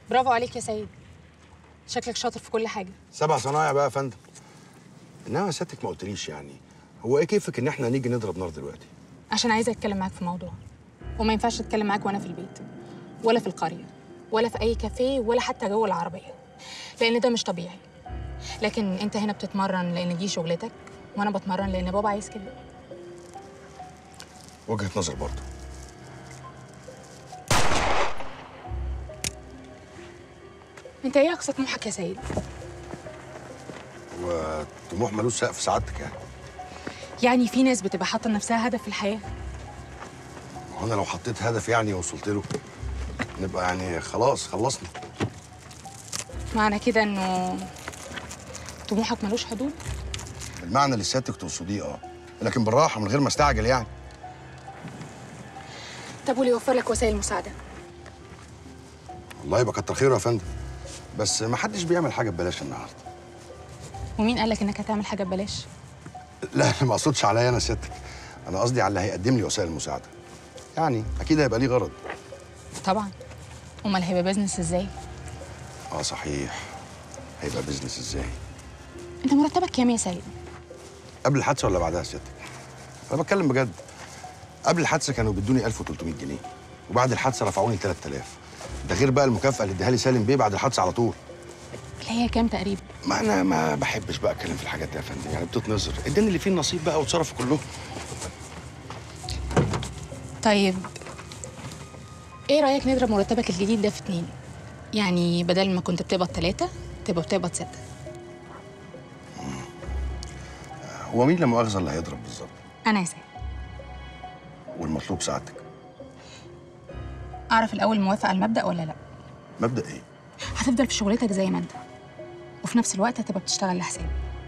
برافو عليك يا سيد شكلك شاطر في كل حاجه سبع صنايع بقى يا فندم انما سيادتك ما قلتليش يعني هو ايه كيفك ان احنا نيجي نضرب نار دلوقتي عشان عايزه اتكلم معاك في موضوع وما ينفعش اتكلم معاك وانا في البيت ولا في القريه ولا في اي كافيه ولا حتى جوه العربيه لان ده مش طبيعي لكن انت هنا بتتمرن لان دي شغلتك وانا بتمرن لان بابا عايز كده وجهه نظر برضه انت ايه اقصى طموحك يا سيد وطموح ملوش سقف سعادتك يعني يعني في ناس بتبقى حاطه لنفسها هدف في الحياه هو انا لو حطيت هدف يعني وصلت له نبقى يعني خلاص خلصنا معنى كده انه طموحك ملوش حدود المعنى اللي سيادتك تقصديه اه لكن بالراحه من غير ما استعجل يعني طب واللي يوفر لك وسائل مساعده والله يبقى كتر خيره يا فندم بس ما حدش بيعمل حاجه ببلاش النهارده ومين قال لك انك هتعمل حاجه ببلاش لا انا ما اقصدش عليا انا سيادتك انا قصدي على اللي هيقدم لي وسائل المساعده يعني اكيد هيبقى ليه غرض طبعا امال هيبقى بيزنس ازاي اه صحيح هيبقى بيزنس ازاي انت مرتبك كام يا سيد قبل الحادثه ولا بعدها سيادتك انا بتكلم بجد قبل الحادثه كانوا بيدوني 1300 جنيه وبعد الحادثه رفعوني 3000 ده غير بقى المكافاه اللي اداها لي سالم بيه بعد الحادثه على طول اللي هي كام تقريبا ما انا ما بحبش بقى اتكلم في الحاجات دي يا فندم يعني بتتنظر اداني اللي فيه النصيب بقى وتصرفوا كلهم طيب ايه رايك نضرب مرتبك الجديد ده في اتنين يعني بدل ما كنت بتقبض تلاتة تبقى بتقبض ستة هو مين لا مؤاخذه اللي هيضرب بالظبط انا يا سيد والمطلوب سعادتك اعرف الاول موافق على المبدا ولا لا مبدا ايه هتفضل في شغلتك زي ما انت وفي نفس الوقت هتبقى بتشتغل لحسابي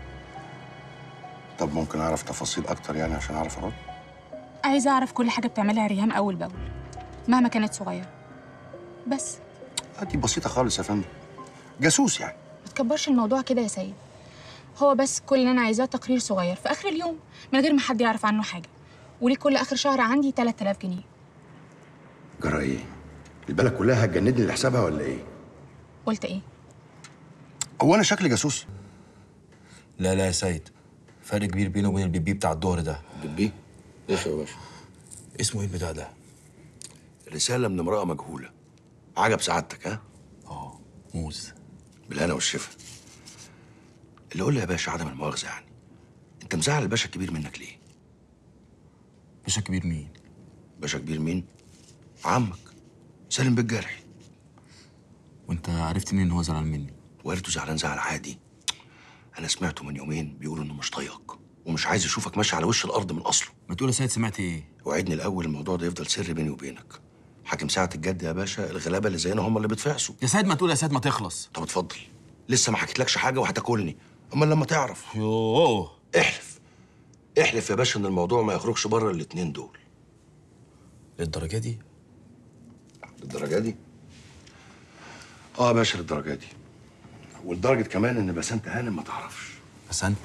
طب ممكن اعرف تفاصيل اكتر يعني عشان اعرف ارد عايزه اعرف كل حاجه بتعملها ريهام اول باول مهما كانت صغيره بس آه، دي بسيطه خالص يا فندم جاسوس يعني ما تكبرش الموضوع كده يا سيد هو بس كل اللي انا عايزاه تقرير صغير في اخر اليوم من غير ما حد يعرف عنه حاجه وليه كل اخر شهر عندي 3000 جنيه جرى ايه البلد كلها هتجندني لحسابها ولا ايه قلت ايه هو انا شكلي جاسوس لا لا يا سيد فرق كبير بينه وبين البيبي بتاع الظهر ده بتبيه ايه يا باشا اسمه ايه البتاع ده؟ رساله من امراه مجهوله عجب سعادتك ها اه موز بالهنا والشفا اللي قول لي يا باشا عدم المؤاخذه يعني انت مزعل الباشا الكبير منك ليه باشا كبير مين؟ باشا كبير مين عمك سالم بالجرحي وانت عرفت منين ان هو زعلان مني؟ والده زعلان زعل عادي انا سمعته من يومين بيقول انه مش طايقك ومش عايز يشوفك ماشي على وش الارض من اصله ما تقول يا سيد سمعت ايه؟ وعدني الاول الموضوع ده يفضل سر بيني وبينك حاكم ساعة الجد يا باشا الغلابه اللي زينا هم اللي بيتفعسوا يا سيد ما تقول يا سيد ما تخلص طب اتفضل لسه ما حكيتلكش حاجه وهتاكلني اما لما تعرف يوه احلف احلف يا باشا ان الموضوع ما يخرجش بره الاتنين دول للدرجه دي؟ للدرجه دي اه يا باشا للدرجه دي ولدرجه كمان ان بسنت هانم ما تعرفش بس انت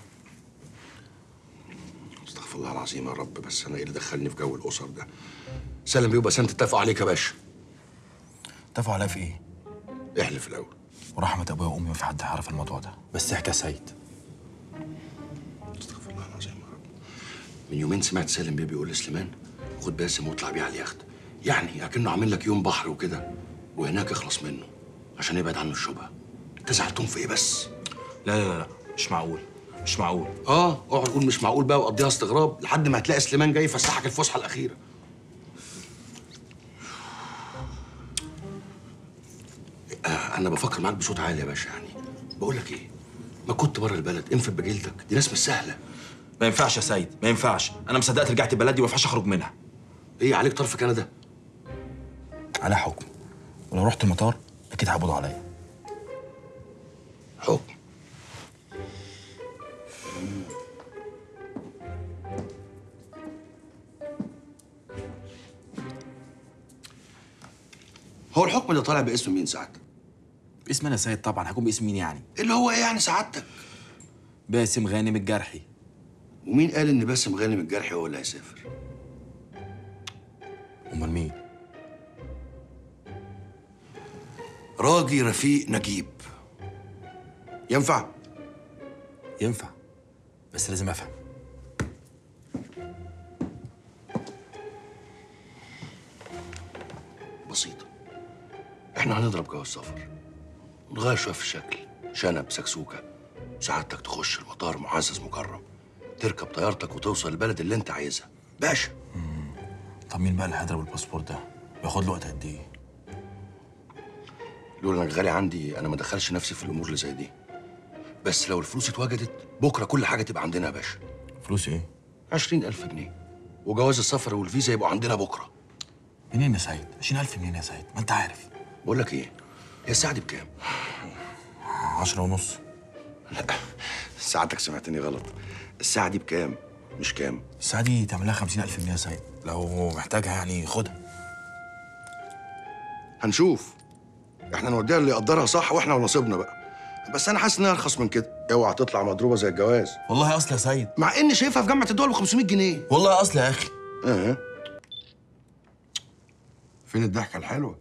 استغفر الله العظيم يا رب بس انا ايه اللي دخلني في جو الاسر ده سلم بيه وبسنت اتفقوا عليك يا باشا اتفقوا عليا في ايه؟ احلف الاول ورحمة ابويا وامي ما في حد هيعرف الموضوع ده بس احكي يا سيد استغفر الله العظيم يا رب من يومين سمعت سالم بيه بيقول لسليمان خد باسم واطلع بيه على اليخت يعني اكنه عامل لك يوم بحر وكده وهناك اخلص منه عشان يبعد عنه الشبهه انت زعلتهم في ايه بس لا لا لا مش معقول مش معقول اه اقعد قول مش معقول بقى وقضيها استغراب لحد ما هتلاقي سليمان جاي يفسحك الفسحه الاخيره آه انا بفكر معاك بصوت عالي يا باشا يعني بقول لك ايه ما كنت بره البلد انفد بجلدك دي ناس مش سهله ما ينفعش يا سيد ما ينفعش انا مصدقت رجعت بلدي وما ينفعش اخرج منها ايه عليك طرف كندا على حكم ولو رحت المطار اكيد هيقبضوا عليا حكم هو الحكم ده طالع باسم مين سعادتك؟ باسم انا يا سيد طبعا هكون باسم مين يعني اللي هو ايه يعني سعادتك؟ باسم غانم الجرحي ومين قال ان باسم غانم الجرحي هو اللي هيسافر؟ امال مين راجي رفيق نجيب ينفع ينفع بس لازم افهم بسيطة احنا هنضرب جواز سفر نغير شوية في الشكل شنب سكسوكة سعادتك تخش المطار معزز مكرم تركب طيارتك وتوصل البلد اللي انت عايزها باشا طب مين بقى اللي هيضرب الباسبور ده بياخد له وقت قد ايه لولا انك غالي عندي انا ما ادخلش نفسي في الامور اللي زي دي بس لو الفلوس اتوجدت بكره كل حاجه تبقى عندنا يا باشا فلوس ايه عشرين ألف جنيه وجواز السفر والفيزا يبقوا عندنا بكره منين يا سعيد 20000 منين يا سعيد ما انت عارف بقول لك ايه هي الساعه دي بكام 10 ونص لا ساعتك سمعتني غلط الساعه دي بكام مش كام الساعه دي تعمل لها 50000 جنيه يا سعيد لو محتاجها يعني خدها هنشوف احنا نوديها اللي يقدرها صح واحنا ونصيبنا بقى بس انا حاسس انها ارخص من كده اوعى تطلع مضروبه زي الجواز والله اصل يا سعيد مع اني شايفها في جامعه الدول ب 500 جنيه والله اصل يا اخي اه فين الضحكه الحلوه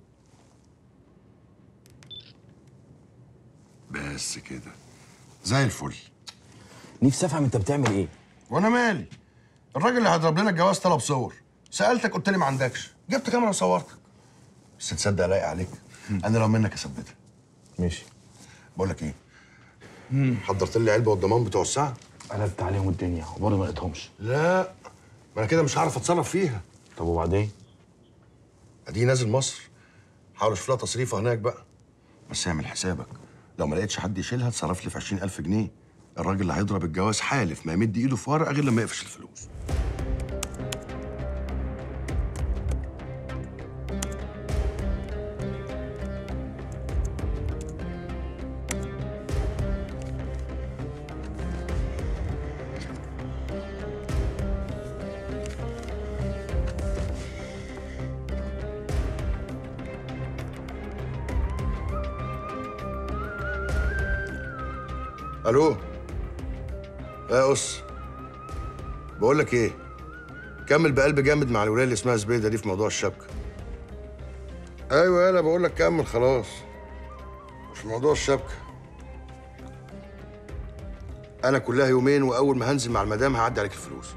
بس كده زي الفل نفسي افهم انت بتعمل ايه وانا مالي الراجل اللي هيضرب لنا الجواز طلب صور سالتك قلت لي ما عندكش جبت كاميرا وصورتك بس تصدق لايق عليك انا لو منك اثبتها ماشي بقول لك ايه حضرت لي علبه والضمان بتوع الساعه قلبت عليهم الدنيا وبرضه ما لقيتهمش لا ما انا كده مش هعرف اتصرف فيها طب وبعدين ادي نازل مصر حاول اشوف لها تصريفه هناك بقى بس اعمل حسابك لو ما لقيتش حد يشيلها اتصرف لي في 20000 جنيه الراجل اللي هيضرب الجواز حالف ما يمد ايده في ورقه غير لما يقفش الفلوس الو يا اس بقول لك ايه كمل بقلب جامد مع الولايه اللي اسمها زبيده دي في موضوع الشبكه ايوه انا بقول لك كمل خلاص مش موضوع الشبكه انا كلها يومين واول ما هنزل مع المدام هعدي عليك الفلوس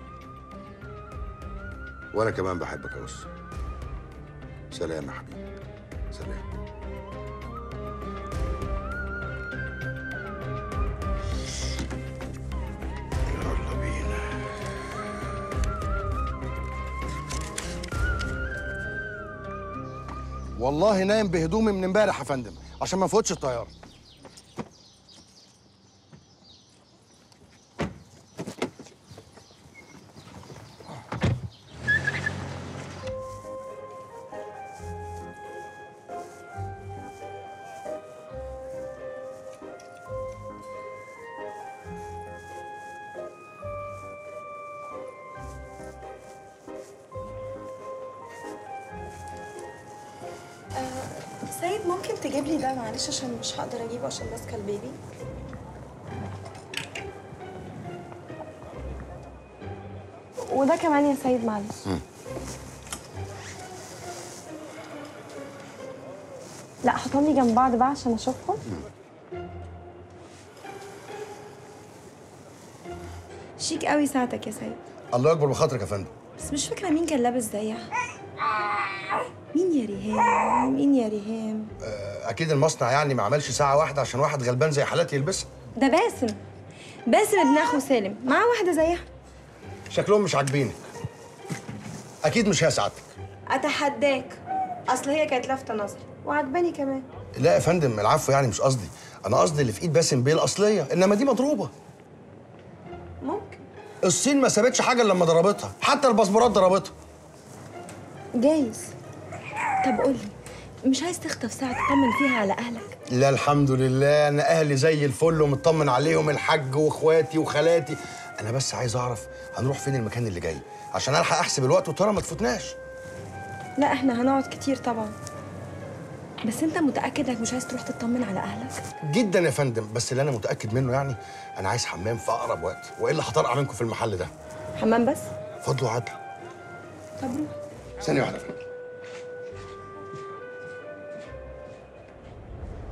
وانا كمان بحبك يا اس سلام يا حبيبي سلام يلا بينا والله نايم بهدومي من امبارح يا فندم عشان ما نفوتش الطياره سيد ممكن تجيب لي ده معلش عشان مش هقدر اجيبه عشان ماسكه البيبي وده كمان يا سيد معلش لا حطهم لي جنب بعض بقى عشان اشوفهم شيك قوي ساعتك يا سيد الله يكبر بخاطرك يا فندم بس مش فاكره مين كان لابس زيها مين يا ريهام مين يا ريهام اكيد المصنع يعني ما عملش ساعه واحده عشان واحد غلبان زي حالاتي يلبسها ده باسم باسم ابن اخو سالم معاه واحده زيها شكلهم مش عاجبينك اكيد مش هي سعادتك اتحداك اصل هي كانت لافته نظري وعجباني كمان لا يا فندم العفو يعني مش قصدي انا قصدي اللي في ايد باسم بيه الاصليه انما دي مضروبه ممكن الصين ما سابتش حاجه الا لما ضربتها حتى الباسبورات ضربتها جايز طب قولي مش عايز تخطف ساعة تطمن فيها على أهلك لا الحمد لله انا اهلي زي الفل ومطمن عليهم الحاج واخواتي وخالاتي انا بس عايز اعرف هنروح فين المكان اللي جاي عشان الحق احسب الوقت وترى ما تفوتناش لا احنا هنقعد كتير طبعا بس انت متأكد انك مش عايز تروح تطمن على أهلك جدا يا فندم بس اللي انا متاكد منه يعني انا عايز حمام في اقرب وقت والا هطرقع منكم في المحل ده حمام بس فضل وعدل طب روح ثانيه واحده يا فندم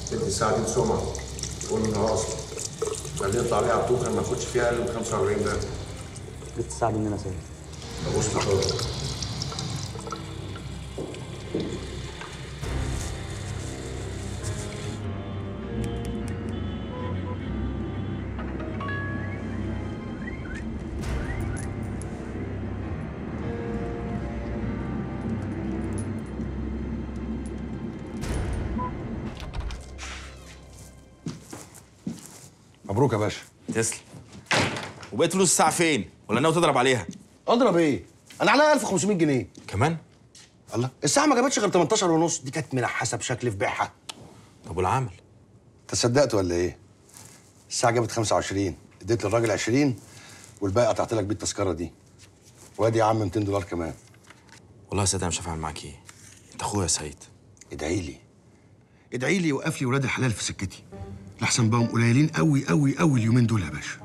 ست الساعة دي سمعة قول انها اصلا خليه يطلع عليها على طول ما ياخدش فيها اقل من 45 دقيقة ست الساعة دي مننا سيد ابوس محمود مبروك يا باشا تسلم وبقيت فلوس الساعة فين؟ ولا ناوي تضرب عليها؟ اضرب ايه انا عليا 1500 جنيه كمان؟ الله الساعه ما جابتش غير 18 ونص دي كانت منحسه بشكل في بيعها طب والعمل؟ انت صدقت ولا ايه الساعه جابت 25 اديت للراجل 20 والباقي قطعت لك بيه التذكره دي وادي يا عم 200 دولار كمان والله يا سيد انا مش هفعل معاك ايه؟ انت اخويا يا سيد ادعي لي ادعي لي يوقف لي ولاد الحلال في سكتي لحسن بقوا قليلين قوي قوي قوي اليومين دول يا باشا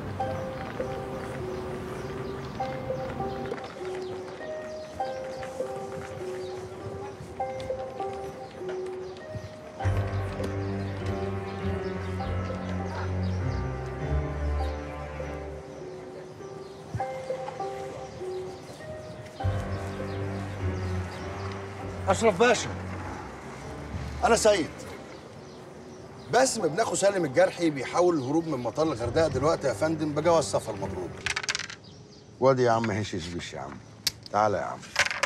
اشرف باشا انا سيد باسم ابن اخو سالم الجرحي بيحاول الهروب من مطار الغردقه دلوقتي يا فندم بجواز سفر مضروب وادي يا عم هشش بيش يا عم تعالى يا عم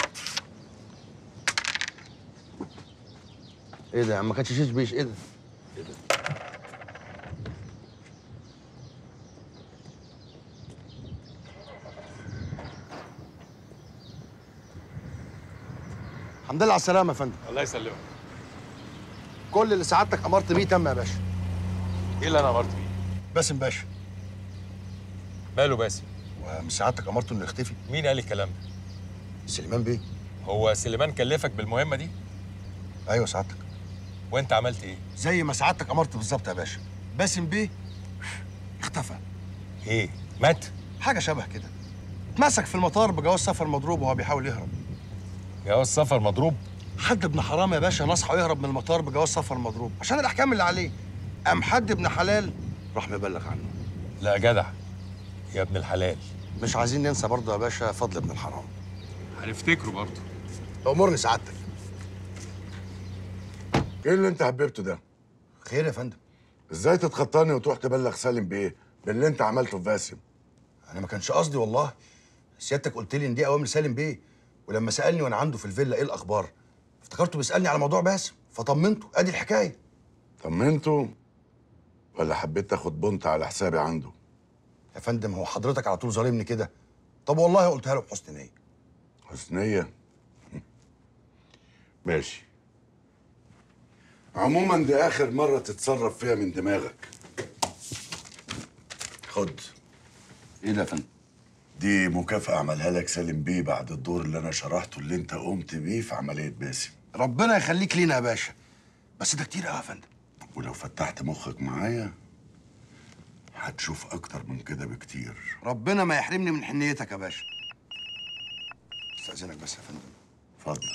ايه ده يا عم ما كانش شيش بيش ايه ده ايه ده الحمد لله على السلامه يا فندم الله يسلمك كل اللي سعادتك امرت بيه تم يا باشا ايه اللي انا امرت بيه باسم باشا ماله باسم ومش سعادتك امرته انه يختفي مين قال الكلام ده سليمان بيه هو سليمان كلفك بالمهمه دي ايوه سعادتك وانت عملت ايه زي ما سعادتك امرت بالظبط يا باشا باسم بيه اختفى ايه مات حاجه شبه كده اتمسك في المطار بجواز سفر مضروب وهو بيحاول يهرب جواز سفر مضروب حد ابن حرام يا باشا نصحه يهرب من المطار بجواز سفر مضروب عشان الاحكام اللي عليه قام حد ابن حلال راح مبلغ عنه لا جدع يا ابن الحلال مش عايزين ننسى برضه يا باشا فضل ابن الحرام هنفتكره برضه امرني سعادتك ايه اللي انت حببته ده؟ خير يا فندم ازاي تتخطاني وتروح تبلغ سالم بايه؟ باللي انت عملته في باسم انا ما كانش قصدي والله سيادتك قلت لي ان دي اوامر سالم بيه ولما سالني وانا عنده في الفيلا ايه الاخبار افتكرته بيسالني على موضوع باسم فطمنته ادي الحكايه طمنته ولا حبيت تاخد بنت على حسابي عنده؟ يا فندم هو حضرتك على طول ظالمني كده طب والله قلتها له بحسن نيه حسنية ماشي عموما دي اخر مرة تتصرف فيها من دماغك خد ايه ده يا فندم دي مكافأة عملها لك سالم بيه بعد الدور اللي انا شرحته اللي انت قمت بيه في عملية باسم ربنا يخليك لينا يا باشا بس ده كتير قوي يا فندم ولو فتحت مخك معايا هتشوف اكتر من كده بكتير ربنا ما يحرمني من حنيتك يا باشا استاذنك بس يا فندم اتفضل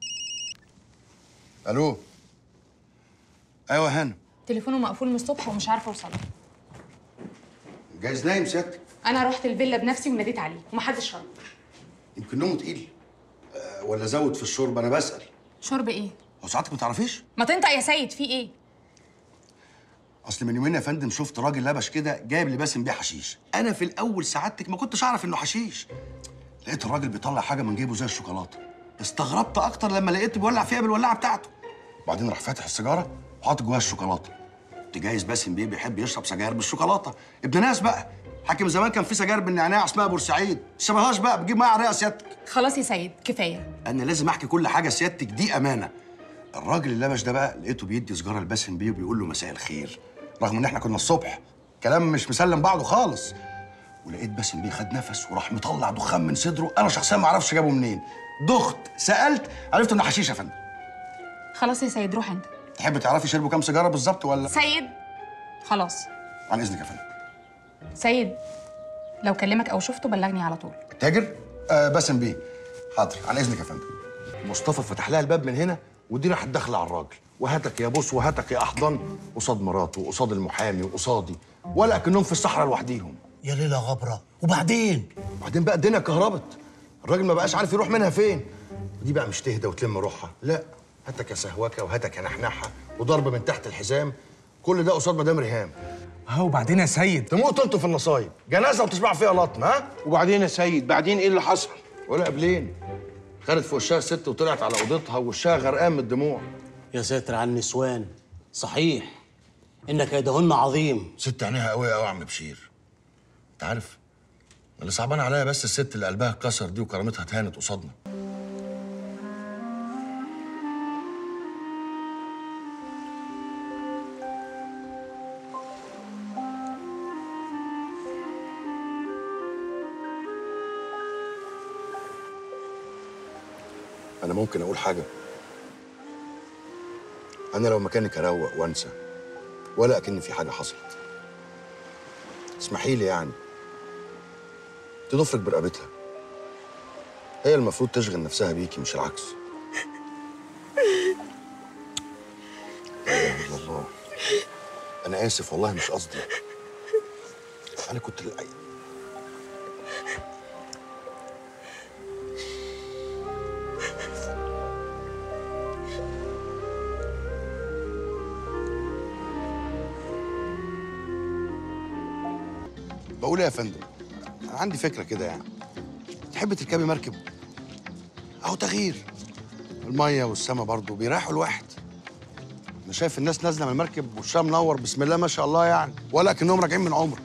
الو ايوه هانم تليفونه مقفول من الصبح ومش عارفه اوصله جايز نايم سيادتك انا رحت الفيلا بنفسي وناديت عليه ومحدش رد يمكن نومه تقيل أه ولا زود في الشرب انا بسال شرب ايه هو ساعتك ما تعرفيش ما تنطق يا سيد في ايه اصل من يومين يا فندم شفت راجل لبش كده جايب لي باسم بيه حشيش انا في الاول سعادتك ما كنتش اعرف انه حشيش لقيت الراجل بيطلع حاجه من جيبه زي الشوكولاته استغربت اكتر لما لقيته بيولع فيها بالولاعه بتاعته وبعدين راح فاتح السيجاره وحاطط جواها الشوكولاته قلت جايز باسم بيه بيحب يشرب سجاير بالشوكولاته ابن ناس بقى حاكم زمان كان في سجاير بالنعناع اسمها بورسعيد شبهاش بقى بتجيب معاها رئه سيادتك خلاص يا سيد كفايه انا لازم احكي كل حاجه سيادتك دي امانه الراجل اللي لبش ده بقى لقيته بيدي سجاره لباسم بيه وبيقول له مساء الخير رغم ان احنا كنا الصبح كلام مش مسلم بعضه خالص ولقيت باسم بيه خد نفس وراح مطلع دخان من صدره انا شخصيا ما اعرفش جابه منين دخت سالت عرفت انه حشيش يا فندم خلاص يا سيد روح انت تحب تعرفي شربوا كام سيجاره بالظبط ولا سيد خلاص عن اذنك يا فندم سيد لو كلمك او شفته بلغني على طول تاجر آه باسم بيه حاضر عن اذنك يا فندم مصطفى فتح لها الباب من هنا ودي راحت داخله على الراجل وهاتك يا بص وهاتك يا احضن قصاد مراته وقصاد المحامي وقصادي ولا اكنهم في الصحراء لوحديهم يا ليلة غبرة وبعدين وبعدين بقى الدنيا كهربت الراجل ما بقاش عارف يروح منها فين ودي بقى مش تهدى وتلم روحها لا هاتك يا سهوكه وهاتك يا نحنحه وضرب من تحت الحزام كل ده قصاد مدام ريهام ها وبعدين يا سيد تموتوا انتوا في النصايب جنازه وتسمعوا فيها لطم ها وبعدين يا سيد بعدين ايه اللي حصل ولا قبلين خدت في وشها الست وطلعت على اوضتها ووشها غرقان من الدموع يا ساتر على النسوان صحيح إن كيدهن عظيم ست عينيها قويه قوي يا عم بشير انت عارف اللي صعبان عليا بس الست اللي قلبها اتكسر دي وكرامتها اتهانت قصادنا انا ممكن اقول حاجه انا لو مكانك اروق وانسى ولا اكن في حاجه حصلت اسمحي لي يعني تضفرك برقبتها هي المفروض تشغل نفسها بيكي مش العكس لا اله الا الله انا اسف والله مش قصدي انا كنت بقول ايه يا فندم انا عندي فكره كده يعني تحبي تركبي مركب اهو تغيير الميه والسما برضو بيريحوا الواحد انا شايف الناس نازله من المركب وشها منور بسم الله ما شاء الله يعني ولا كانهم راجعين من عمره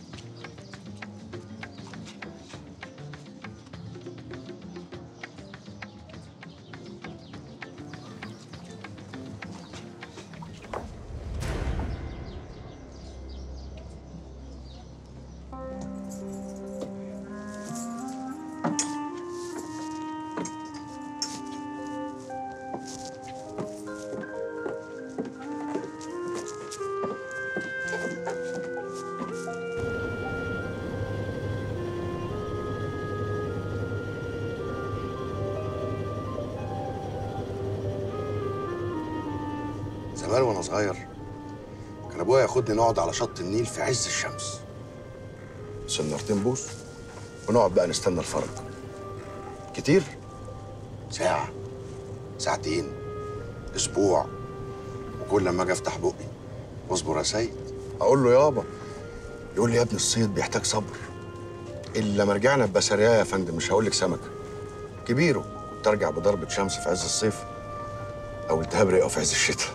زمان وانا صغير كان ابويا ياخدني نقعد على شط النيل في عز الشمس سنارتين بوس ونقعد بقى نستنى الفرج كتير ساعة ساعتين أسبوع وكل لما أجي أفتح بقي واصبر يا سيد أقول له يابا يقول لي يا ابني الصيد بيحتاج صبر إلا ما رجعنا ببسرية يا فندم مش هقول لك سمكة كبيره كنت أرجع بضربة شمس في عز الصيف أو التهاب رئة في عز الشتاء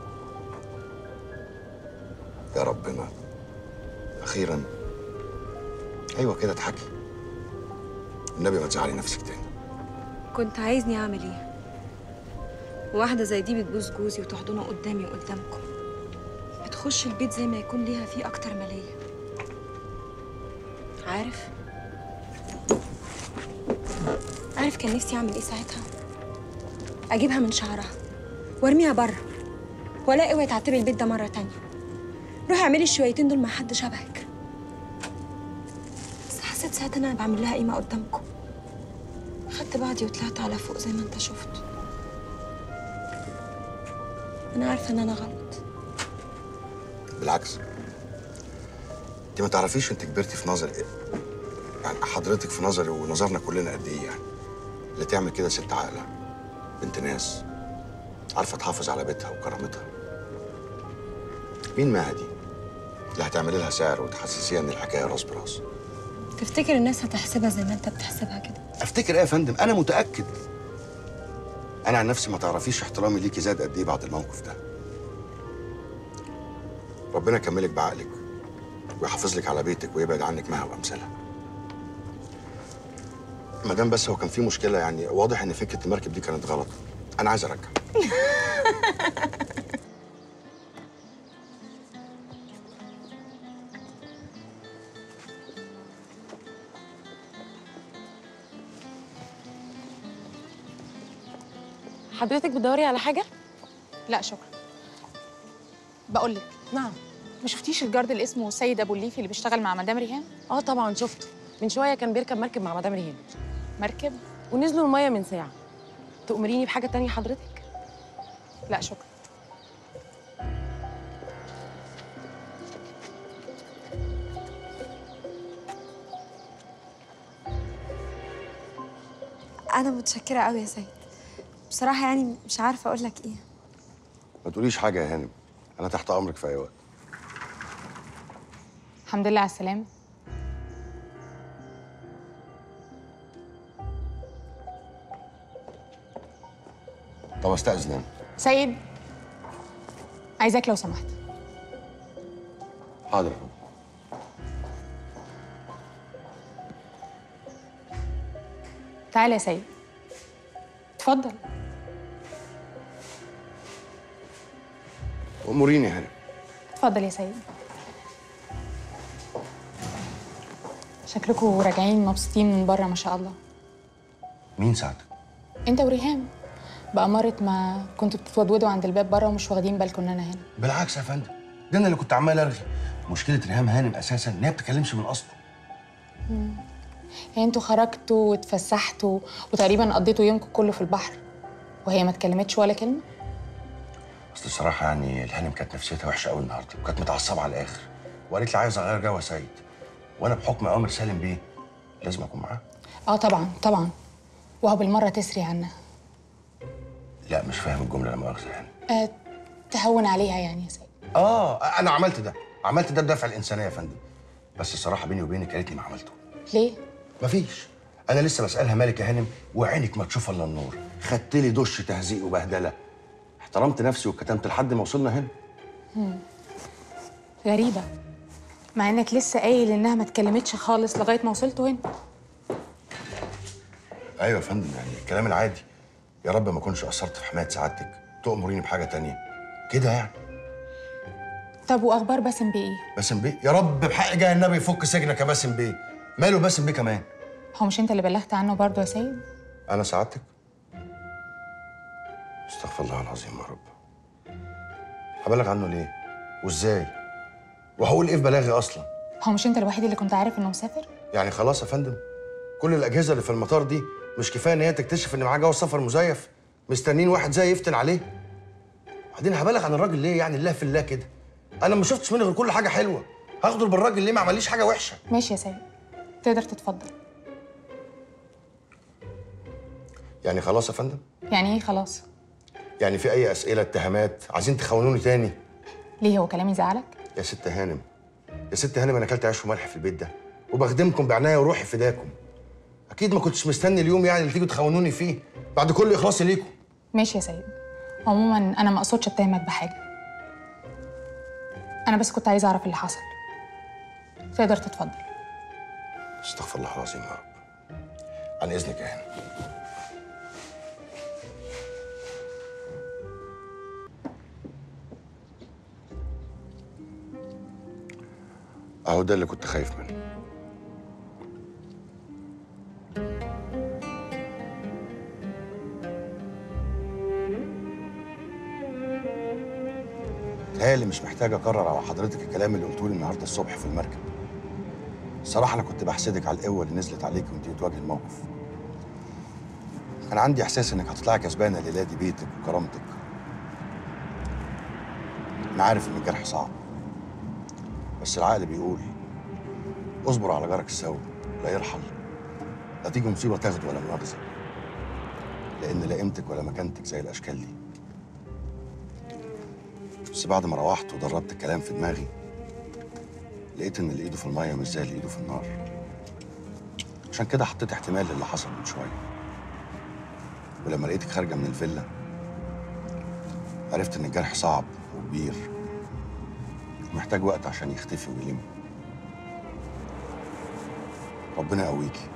يا ربنا أخيرا أيوة كده اضحكي النبي ما تزعلي نفسك تاني كنت عايزني اعمل ايه واحده زي دي بتبوس جوزي وتحضنه قدامي وقدامكم بتخش البيت زي ما يكون ليها فيه اكتر ما ليا عارف عارف كان نفسي اعمل ايه ساعتها اجيبها من شعرها وارميها بره ولا اوعي تعتبي البيت ده مره تانية روحي اعملي الشويتين دول مع حد شبهك بس حسيت ساعتها ان انا بعمل لها قيمه قدامكم خدت بعضي وطلعت على فوق زي ما انت شفت انا عارفه ان انا غلط بالعكس انت ما تعرفيش انت كبرتي في نظري يعني حضرتك في نظري ونظرنا كلنا قد ايه يعني اللي تعمل كده ست عاقله بنت ناس عارفه تحافظ على بيتها وكرامتها مين مها دي اللي هتعملي لها سعر وتحسسيها ان الحكايه راس براس تفتكر الناس هتحسبها زي ما انت بتحسبها كده افتكر ايه يا فندم انا متاكد انا عن نفسي ما تعرفيش احترامي ليكي زاد قد ايه بعد الموقف ده ربنا يكملك بعقلك ويحافظ لك على بيتك ويبعد عنك مها وامثالها ما دام بس هو كان في مشكله يعني واضح ان فكره المركب دي كانت غلط انا عايز ارجع حضرتك بتدوري على حاجة؟ لا شكرا بقول لك نعم ما شفتيش الجارد اللي اسمه سيد ابو الليفي اللي بيشتغل مع مدام ريهام اه طبعا شفته من شوية كان بيركب مركب مع مدام ريهام مركب ونزلوا المية من ساعة تأمريني بحاجة تانية حضرتك؟ لا شكرا انا متشكره قوي يا سيد بصراحه يعني مش عارفه اقول لك ايه ما تقوليش حاجه يا هانم انا تحت امرك في اي وقت الحمد لله على السلامه طب استاذن انا سيد عايزاك لو سمحت حاضر تعالى يا سيد اتفضل اموريني يا هانم اتفضل يا سيد شكلكم راجعين مبسوطين من بره ما شاء الله مين ساعتك انت وريهام بأمارة ما كنتوا بتتودودوا عند الباب بره ومش واخدين بالكم ان انا هنا بالعكس يا فندم ده انا اللي كنت عمال ارغي مشكله ريهام هانم اساسا ان هي ما بتتكلمش من اصله يعني انتوا خرجتوا واتفسحتوا وتقريبا قضيتوا يومكم كله في البحر وهي ما اتكلمتش ولا كلمه اصل الصراحه يعني الهانم كانت نفسيتها وحشه قوي النهارده وكانت متعصبه على الاخر وقالت لي عايز اغير جو يا سيد وانا بحكم اوامر سالم بيه لازم اكون معاها اه طبعا طبعا وهو بالمره تسري عنها لا مش فاهم الجمله لا مؤاخذه يعني آه تهون عليها يعني يا سيد اه انا عملت ده عملت ده بدافع الانسانيه يا فندم بس الصراحه بيني وبينك قالت لي ما عملته ليه مفيش انا لسه بسالها مالك يا هانم وعينك ما تشوف الا النور خدت لي دش تهزيق وبهدله احترمت نفسي وكتمت لحد ما وصلنا هنا مم. غريبه مع انك لسه قايل انها ما اتكلمتش خالص لغايه ما وصلتوا هنا ايوه يا فندم يعني الكلام العادي يا رب ما اكونش قصرت في حمايه سعادتك تأمريني بحاجه تانية كده يعني طب واخبار باسم بيه ايه باسم بيه يا رب بحق جاه النبي يفك سجنك يا باسم بيه ماله باسم بيه كمان هو مش انت اللي بلغت عنه برضه يا سيد انا سعادتك استغفر الله العظيم يا رب هبلغ عنه ليه وازاي وهقول ايه في بلاغي اصلا هو مش انت الوحيد اللي كنت عارف انه مسافر يعني خلاص يا فندم كل الاجهزه اللي في المطار دي مش كفايه ان هي تكتشف ان معاه جواز سفر مزيف مستنين واحد زي يفتن عليه بعدين هبلغ عن الراجل ليه يعني الله في الله كده انا ما شفتش منه غير كل حاجه حلوه هاخده بالراجل ليه ما عمليش حاجه وحشه ماشي يا سيد تقدر تتفضل يعني خلاص يا فندم يعني ايه خلاص يعني في اي اسئله اتهامات عايزين تخونوني تاني ليه هو كلامي زعلك يا ست هانم يا ست هانم انا اكلت عيش وملح في البيت ده وبخدمكم بعنايه وروحي فداكم اكيد ما كنتش مستني اليوم يعني اللي تيجوا تخونوني فيه بعد كل اخلاصي ليكم ماشي يا سيد عموما انا ما اقصدش اتهمك بحاجه انا بس كنت عايزه اعرف اللي حصل تقدر تتفضل استغفر الله العظيم يا رب عن اذنك يا هانم اهو ده اللي كنت خايف منه تهيألي مش محتاج اكرر على حضرتك الكلام اللي قلته لي النهارده الصبح في المركب الصراحه انا كنت بحسدك على القوه اللي نزلت عليك وانت بتواجه الموقف كان عندي احساس انك هتطلعي كسبانه الليله دي بيتك وكرامتك انا عارف ان الجرح صعب بس العقل بيقول اصبر على جارك السوي لا يرحل لا تيجي مصيبه تاخده ولا مؤاخذه لان لا قيمتك ولا مكانتك زي الاشكال دي بس بعد ما روحت ودربت الكلام في دماغي لقيت ان اللي ايده في الميه مش زي اللي ايده في النار عشان كده حطيت احتمال للي حصل من شويه ولما لقيتك خارجه من الفيلا عرفت ان الجرح صعب وكبير ومحتاج وقت عشان يختفي ويلم ربنا يقويكي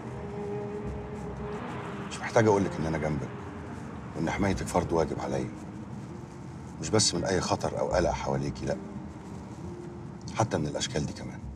مش محتاج اقول لك ان انا جنبك وان حمايتك فرض واجب عليا مش بس من اي خطر او قلق حواليكي لا حتى من الاشكال دي كمان